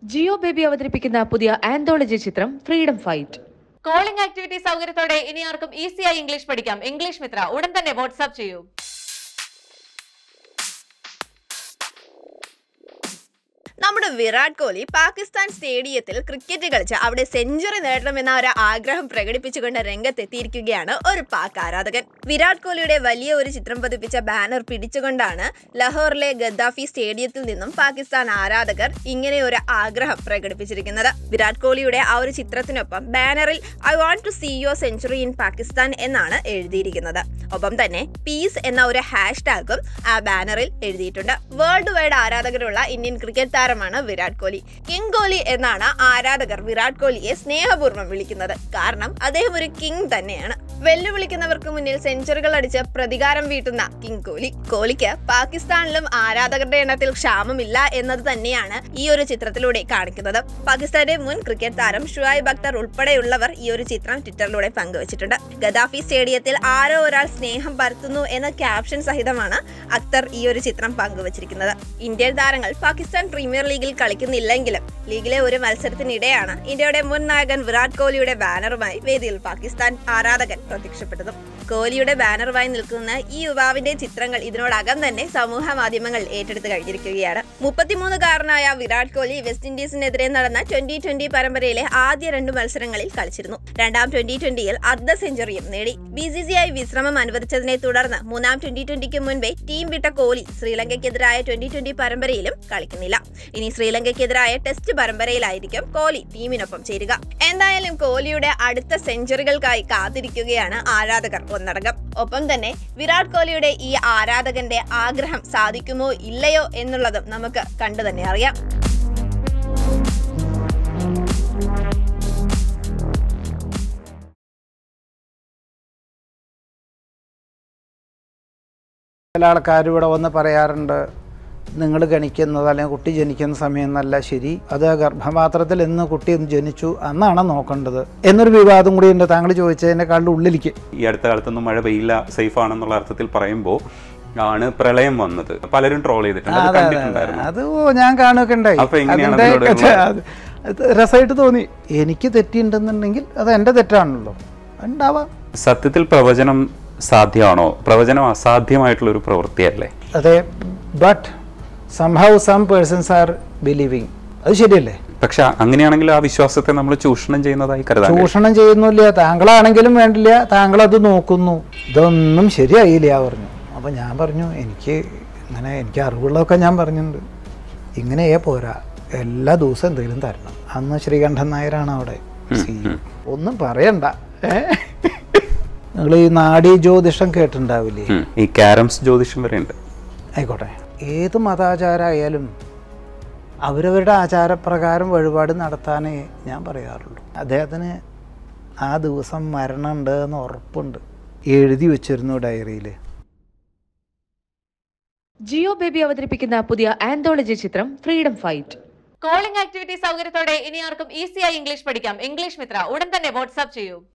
Jio baby അവതരിപ്പിക്കുന്ന പുതിയ anthology ചിത്രം ഫ്രീഡം ഫൈറ്റ് കോളിംഗ് ആക്ടിവിറ്റി സൗകര്യത്തോടെ ഇനി ആർക്കും ഈസിയായി ഇംഗ്ലീഷ് പഠിക്കാം ഇംഗ്ലീഷ് മിത്ര ഉടൻ തന്നെ വാട്സ്ആപ്പ് ചെയ്യൂ നമ്മുടെ വിരാട് കോഹ്ലി പാകിസ്ഥാൻ സ്റ്റേഡിയത്തിൽ ക്രിക്കറ്റ് കളിച്ച് അവിടെ സെഞ്ചുറി നേടണമെന്ന ഒരു ആഗ്രഹം പ്രകടിപ്പിച്ചുകൊണ്ട് രംഗത്തെത്തിയിരിക്കുകയാണ് ഒരു പാക് ആരാധകൻ വിരാട് കോഹ്ലിയുടെ വലിയ ഒരു ചിത്രം പതിപ്പിച്ച ബാനർ പിടിച്ചുകൊണ്ടാണ് ലഹോറിലെ ഗദ്ദാഫി സ്റ്റേഡിയത്തിൽ നിന്നും പാകിസ്ഥാൻ ആരാധകർ ഇങ്ങനെ ഒരു ആഗ്രഹം പ്രകടിപ്പിച്ചിരിക്കുന്നത് വിരാട് കോഹ്ലിയുടെ ആ ഒരു ചിത്രത്തിനൊപ്പം ബാനറിൽ I want to see your century in Pakistan എന്നാണ് എഴുതിയിരിക്കുന്നത് ഒപ്പം തന്നെ പീസ് എന്ന ഒരു ഹാഷ് ടാഗും ആ ബാനറിൽ എഴുതിയിട്ടുണ്ട് വേൾഡ് വൈഡ് ആരാധകരുള്ള ഇന്ത്യൻ ക്രിക്കറ്റ് താരമാണ് വിരാട് കോഹ്ലി കിങ് കോഹ്ലി എന്നാണ് ആരാധകർ വിരാട് കോഹ്ലിയെ സ്നേഹപൂർവ്വം വിളിക്കുന്നത് കാരണം അദ്ദേഹം ഒരു കിങ് തന്നെയാണ് വെല്ലുവിളിക്കുന്നവർക്ക് മുന്നിൽ സെഞ്ചുറികൾ അടിച്ച് പ്രതികാരം വീട്ടുന്ന കിങ് കോഹ്ലി കോഹ്ലിക്ക് പാകിസ്ഥാനിലും ആരാധകരുടെ എണ്ണത്തിൽ ക്ഷാമമില്ല എന്നത് തന്നെയാണ് ഈ ഒരു ചിത്രത്തിലൂടെ കാണിക്കുന്നത് പാകിസ്ഥാന്റെ മുൻ ക്രിക്കറ്റ് താരം ഷുഐബ് അക്തർ ഉൾപ്പെടെയുള്ളവർ ഈ ഒരു ചിത്രം ട്വിറ്ററിലൂടെ പങ്കുവച്ചിട്ടുണ്ട് ഗദാഫി സ്റ്റേഡിയത്തിൽ ആരോ ഒരാൾ സ്നേഹം പരത്തുന്നു എന്ന ക്യാപ്ഷൻ സഹിതമാണ് അക്തർ ഈ ഒരു ചിത്രം പങ്കുവച്ചിരിക്കുന്നത് ഇന്ത്യൻ താരങ്ങൾ പാകിസ്ഥാൻ പ്രീമിയർ ലീഗിൽ കളിക്കുന്നില്ലെങ്കിലും ലീഗിലെ ഒരു മത്സരത്തിനിടെയാണ് ഇന്ത്യയുടെ മുൻ നായകൻ വിരാട് കോഹ്ലിയുടെ ബാനറുമായി വേദിയിൽ പാകിസ്ഥാൻ ആരാധകൻ പ്രത്യക്ഷപ്പെട്ടതും കോഹ്ലിയുടെ ബാനറുമായി നിൽക്കുന്ന ഈ യുവാവിന്റെ ചിത്രങ്ങൾ ഇതിനോടകം തന്നെ സമൂഹ മാധ്യമങ്ങൾ ഏറ്റെടുത്ത് കഴിഞ്ഞിരിക്കുകയാണ് മുപ്പത്തിമൂന്നുകാരനായ വിരാട് കോഹ്ലി വെസ്റ്റ് ഇൻഡീസിനെതിരെ നടന്ന ട്വന്റി ട്വന്റി പരമ്പരയിലെ ആദ്യ രണ്ട് മത്സരങ്ങളിൽ കളിച്ചിരുന്നു രണ്ടാം ട്വന്റി ട്വന്റിയിൽ അർദ്ധ സെഞ്ചുറിയും നേടി ബി സി സി ഐ വിശ്രമം അനുവദിച്ചതിനെ തുടർന്ന് മൂന്നാം ട്വന്റി ട്വന്റിക്ക് മുൻപേ ടീം വിട്ട കോഹ്ലി ശ്രീലങ്കയ്ക്കെതിരായ ട്വന്റി ട്വന്റി പരമ്പരയിലും കളിക്കുന്നില്ല ഇനി ശ്രീലങ്കയ്ക്കെതിരായ ടെസ്റ്റ് പരമ്പരയിലായിരിക്കും കോഹ്ലി ടീമിനൊപ്പം ചേരുക എന്തായാലും കോഹ്ലിയുടെ അടുത്ത സെഞ്ചുറികൾക്കായി കാത്തിരിക്കുകയാണ് ആരാധകർ ഒന്നടങ്കം ഒപ്പം തന്നെ വിരാട് കോഹ്ലിയുടെ ഈ ആരാധകന്റെ ആഗ്രഹം സാധിക്കുമോ ഇല്ലയോ എന്നുള്ളതും നമുക്ക് കണ്ടു തന്നെ അറിയാം ചില ആൾക്കാർ ഇവിടെ വന്ന് പറയാറുണ്ട് നിങ്ങൾ ഗണിക്കുന്നത് അല്ലെങ്കിൽ കുട്ടി ജനിക്കുന്ന സമയം നല്ല ശരി അത് ഗർഭപാത്രത്തിൽ എന്ന് കുട്ടി ജനിച്ചു അന്നാണ് നോക്കേണ്ടത് എന്നൊരു വിവാദം കൂടി ഉണ്ട് താങ്കൾ ചോദിച്ചതിനേക്കാളുടെ ഉള്ളിലേക്ക് ഈ അടുത്ത കാലത്തൊന്നും മഴ പെയ്യില്ല സേഫ് ആണെന്നുള്ള അർത്ഥത്തിൽ പറയുമ്പോൾ ആണ് പ്രളയം വന്നത് പലരും ട്രോൾ ചെയ്തിട്ടുണ്ട് അത് അതെ, അതെ, അതെ. കണ്ടിട്ടുണ്ടായിരുന്നു അത് ഓ ഞാൻ കാണുകയൊക്കെ ഉണ്ടായി അപ്പൊ എങ്ങനെയാണ് അതിന്റെ അതിനോട് ഒക്കെ അത് അത് രസമായിട്ട് തോന്നി എനിക്ക് തെറ്റിയിട്ടുണ്ടെന്നുണ്ടെങ്കിൽ അത് എൻ്റെ തെറ്റാണല്ലോ ഉണ്ടാവാം സത്യത്തിൽ പ്രവചനം സാധ്യമാണോ പ്രവചനം അസാധ്യമായിട്ടുള്ള ഒരു പ്രവൃത്തിയല്ലേ അതെ but somehow some persons are believing അത് ശരിയല്ലേ പക്ഷെ അങ്ങനെയാണെങ്കിൽ ആ വിശ്വാസത്തെ നമ്മൾ ചൂഷണം ചെയ്യുന്നതായി കരുതാൻ കഴിയും. ചൂഷണം ചെയ്യുന്നില്ല താങ്കളാണെങ്കിലും വേണ്ടില്ല താങ്കൾ അത് നോക്കുന്നു ഇതൊന്നും ശരിയായില്ല പറഞ്ഞു അപ്പം ഞാൻ പറഞ്ഞു എനിക്ക് ഇങ്ങനെ എനിക്ക് അറിവുള്ളതൊക്കെ ഞാൻ പറഞ്ഞിട്ടുണ്ട് ഇങ്ങനെയേ പോരാ എല്ലാ ദിവസവും എന്തെങ്കിലും തരണം അന്ന് ശ്രീകണ്ഠൻ നായരാണ് അവിടെ CEO. ഒന്നും പറയണ്ട നിങ്ങൾ ഈ നാഡീ ജ്യോതിഷം കേട്ടിട്ടുണ്ടാവില്ലേ ഉം. ഈ കാരംസ് ജ്യോതിഷം വരെ ഉണ്ട് ആയിക്കോട്ടെ ഏത് മതാചാരമായാലും അവരവരുടെ ആചാരപ്രകാരം വഴിപാട് നടത്താനേ ഞാൻ പറയാറുള്ളൂ അദ്ദേഹത്തിന് ആ ദിവസം മരണമുണ്ട് എന്ന് ഉറപ്പുണ്ട് എഴുതി വെച്ചിരുന്നു ഡയറിയിൽ ജിയോ ബേബി അവതരിപ്പിക്കുന്ന പുതിയ ആന്തോളജി ചിത്രം ഫ്രീഡം ഫൈറ്റ് കോളിംഗ് ആക്ടിവിറ്റി സൗകര്യത്തോടെ ഇനി ആർക്കും ഈസിയായി ഇംഗ്ലീഷ് പഠിക്കാം ഇംഗ്ലീഷ് മിത്ര ഉടൻ തന്നെ വാട്സ്ആപ്പ് ചെയ്യൂ